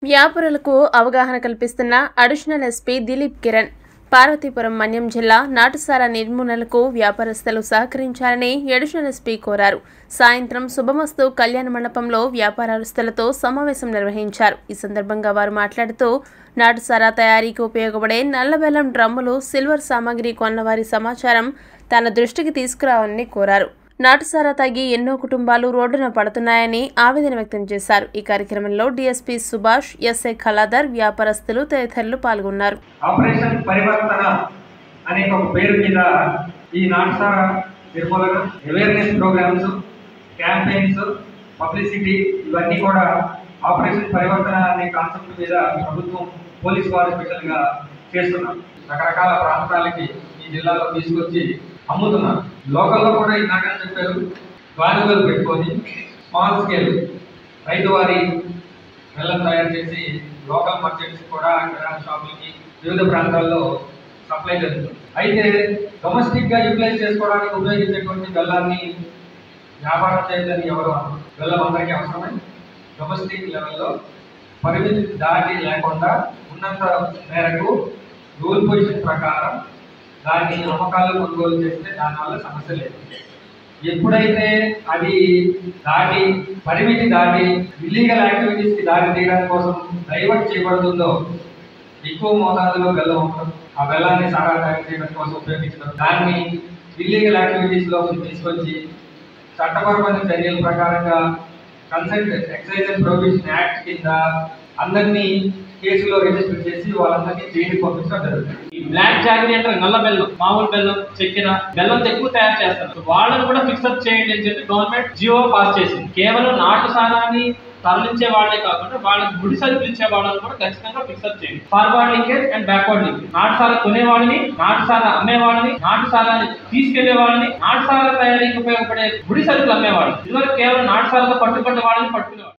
వ్యాపారులకు అవగాహన కల్పిస్తున్న అడిషనల్ ఎస్పీ దిలీప్ కిరణ్ పార్వతీపురం మన్యం జిల్లా నాటుసారా నిర్మూలనకు వ్యాపారస్తులు సహకరించాలని అడిషనల్ ఎస్పీ కోరారు సాయంత్రం శుభమస్తు కళ్యాణ మండపంలో వ్యాపారస్తులతో సమావేశం నిర్వహించారు ఈ సందర్భంగా వారు మాట్లాడుతూ నాటుసారా తయారీకి ఉపయోగపడే నల్లబెల్లం డ్రమ్ములు సిల్వర్ సామాగ్రి కొన్నవారి సమాచారం తన దృష్టికి తీసుకురావాలని కోరారు నాటుసారా తాగి ఎన్నో కుటుంబాలు రోడ్డున పడుతున్నాయని ఆవేదన వ్యక్తం చేశారు ఈ కార్యక్రమంలో డీఎస్పీ సుభాష్ ఎస్ఐ కళాధర్ వ్యాపారస్తులు తదితరులు పాల్గొన్నారు ఆపరేషన్ పరివర్తన అనే ఒక పేరు మీద ఈ నాటసార నిర్మూలన అవేర్నెస్ ప్రోగ్రామ్స్ క్యాంపెయిన్స్ పబ్లిసిటీ ఇవన్నీ కూడా ఆపరేషన్ పరివర్తన అనే కాన్సెప్ట్ మీద ప్రభుత్వం పోలీస్ వారు స్పెషల్గా చేస్తున్నారు రకరకాల ప్రాంతాలకి ఈ జిల్లాలో తీసుకొచ్చి అమ్ముతున్నారు లోకల్లో కూడా ఇందాక చెప్పారు వాల్యువల్ పెట్టుకొని స్మాల్ స్కేల్ రైతు వారి బెల్లం తయారు చేసి లోకల్ మర్చెంట్స్ కూడా కిరాణా షాపులకి వివిధ ప్రాంతాల్లో సప్లై జరుగుతుంది అయితే డొమెస్టిక్ గా యూటిలైజ్ చేసుకోవడానికి ఉపయోగించేటువంటి బెల్లాన్ని వ్యాపారం చేయదని ఎవరు అనరు. బెల్లం అందరికీ అవసరమే డొమెస్టిక్ లెవెల్లో పరిమితి దాటి లేకుండా ఉన్నంత మేరకు రూల్ పొజిషన్ ప్రకారం దాన్ని అమ్మకాలు కొనుగోలు చేస్తే దానివల్ల సమస్య లేదు ఎప్పుడైతే అది దాటి పరిమితి దాటి ఇల్లీగల్ యాక్టివిటీస్ కి దారి తీయడానికి కోసం డైవర్ట్ చేయబడుతుందో ఎక్కువ మోతాదులో బెల్లం అమ్మడం ఆ బెల్లాన్ని సారా తయారు చేయడం కోసం ఉపయోగించడం దాన్ని ఇల్లీగల్ యాక్టివిటీస్ లో తీసుకొచ్చి చట్టపరమైన చర్యల ప్రకారంగా consent excise and prohibition act కింద అందరినీ కేసులో రిజిస్టర్ చేసి వాళ్ళందరినీ జైలుకి పంపించడం జరుగుతుంది ఈ బ్లాక్ జాగరీ అంటే నల్ల బెల్లం మామూలు బెల్లం చక్కెర బెల్లంతో ఎక్కువ తయారు చేస్తారు వాళ్ళని కూడా ఫిక్సప్ చేయండి అని చెప్పి గవర్నమెంట్ జియో పాస్ చేసింది కేవలం నాటు సారాన్ని తరలించే వాళ్ళే కాకుండా వాళ్ళకి గుడి సరుకులు ఇచ్చే వాళ్ళని కూడా ఖచ్చితంగా ఫిక్సప్ చేయండి forward linkage and backward linkage నాటు సారా కొనే వాళ్ళని నాటు సారా అమ్మే వాళ్ళని నాటు సారాన్ని తీసుకెళ్లే వాళ్ళని నాటు సారా తయారీకి ఉపయోగపడే గుడి సరుకులు అమ్మేవాళ్ళు ఇదివరకు కేవలం నాటు సారాతో పట్టుకునే వాళ్ళని పట్టుకునేవాళ్ళు